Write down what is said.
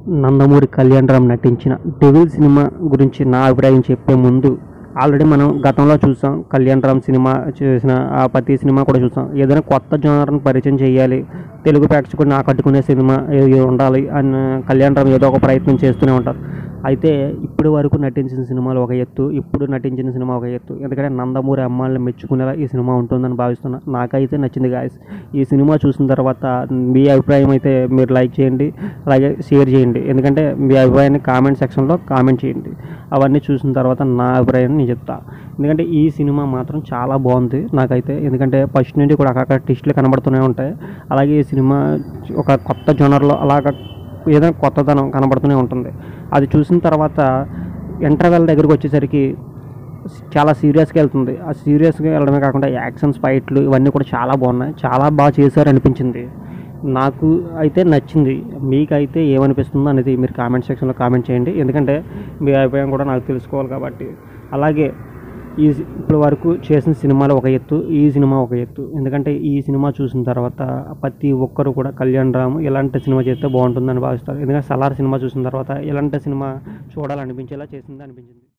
నందమూరి కళ్యాణ్ రామ్ నటించిన devil cinema గురించి నా అభిప్రాయం చెప్పే ముందు ఆల్రెడీ మనం గతంలో చూసాం కళ్యాణ్ రామ్ సినిమా చేసిన ఆ ప్రతి సినిమా కూడా చూసాం ఏదైనా కొత్త జోనర్ని పరిచయం చేయాలి తెలుగు ప్రేక్షకుడిని ఆకట్టుకునే సినిమా ఏది ఉండాలి అని కళ్యాణ్ రామ్ ఏదో ఒక ప్రయత్నం చేస్తూనే ఉంటారు అయితే ఇప్పటి వరకు నటించిన సినిమాలు ఒక ఎత్తు ఇప్పుడు నటించిన సినిమా ఒక ఎత్తు ఎందుకంటే నందమూరి అమ్మాయిని మెచ్చుకునేలా ఈ సినిమా ఉంటుందని భావిస్తున్నా నాకైతే నచ్చింది గాయస్ ఈ సినిమా చూసిన తర్వాత మీ అభిప్రాయం అయితే మీరు లైక్ చేయండి అలాగే షేర్ చేయండి ఎందుకంటే మీ అభిప్రాయాన్ని కామెంట్ సెక్షన్లో కామెంట్ చేయండి అవన్నీ చూసిన తర్వాత నా అభిప్రాయాన్ని నేను చెప్తా ఎందుకంటే ఈ సినిమా మాత్రం చాలా బాగుంది నాకైతే ఎందుకంటే ఫస్ట్ నుండి కూడా అక్కడ టిస్టులు కనబడుతూనే ఉంటాయి అలాగే ఈ సినిమా ఒక కొత్త జోనర్లో అలాగ ఏదైనా కొత్తదనం కనబడుతూనే ఉంటుంది అది చూసిన తర్వాత ఇంటర్వెల్ దగ్గరికి వచ్చేసరికి చాలా సీరియస్గా వెళ్తుంది ఆ సీరియస్గా వెళ్ళడమే కాకుండా యాక్షన్స్ ఫైట్లు ఇవన్నీ కూడా చాలా బాగున్నాయి చాలా బాగా చేశారు అనిపించింది నాకు అయితే నచ్చింది మీకైతే ఏమనిపిస్తుందో అనేది మీరు కామెంట్ సెక్షన్లో కామెంట్ చేయండి ఎందుకంటే మీ అభిప్రాయం కూడా నాకు తెలుసుకోవాలి కాబట్టి అలాగే ఈ సి- ఇప్పుడు వరకు చేసిన సినిమాలు ఒక ఎత్తు ఈ సినిమా ఒక ఎత్తు ఎందుకంటే ఈ సినిమా చూసిన తర్వాత ప్రతి ఒక్కరు కూడా కళ్యాణ్ రామ్ ఇలాంటి సినిమా చేస్తే బాగుంటుందని భావిస్తారు ఎందుకంటే సలార్ సినిమా చూసిన తర్వాత ఇలాంటి సినిమా చూడాలనిపించేలా చేసింది అనిపించింది